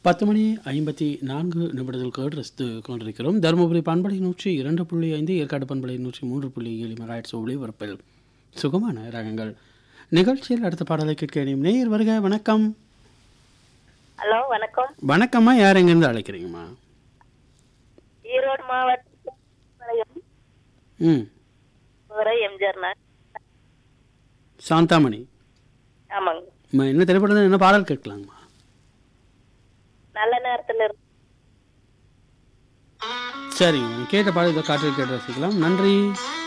பத்து மணி ஐம்பத்தி நான்கு நிமிடத்தில் கேட்டு ரசித்து கொண்டிருக்கிறோம் தருமபுரி பண்பலை நூற்றி இரண்டு புள்ளி ஐந்து ஏற்காடு பண்பலை நூற்றி மூன்று புள்ளி ஏழு மெகாய்ட்ஸ் ஒளிபரப்பில் சுகமான ரகங்கள் நிகழ்ச்சியில் அடுத்த பாடலை கேட்க இணையும் நேயர் வருக வணக்கம் ஹலோ வணக்கம் வணக்கம்மா யார் எங்கேருந்து அழைக்கிறீங்கம்மா ஈரோடு மாவட்டம் ம் எம்ஜிஆர் நான் சாந்தாமணி ஆமாங்க அம்மா, என்ன திரைப்படம் என்ன பாடல் கேட்கலாங்கம்மா நல்ல நேரத்துல இருக்கு சரிங்க கேட்ட பாடல் இதை காற்றில் கேட்டு ரசிக்கலாம் நன்றி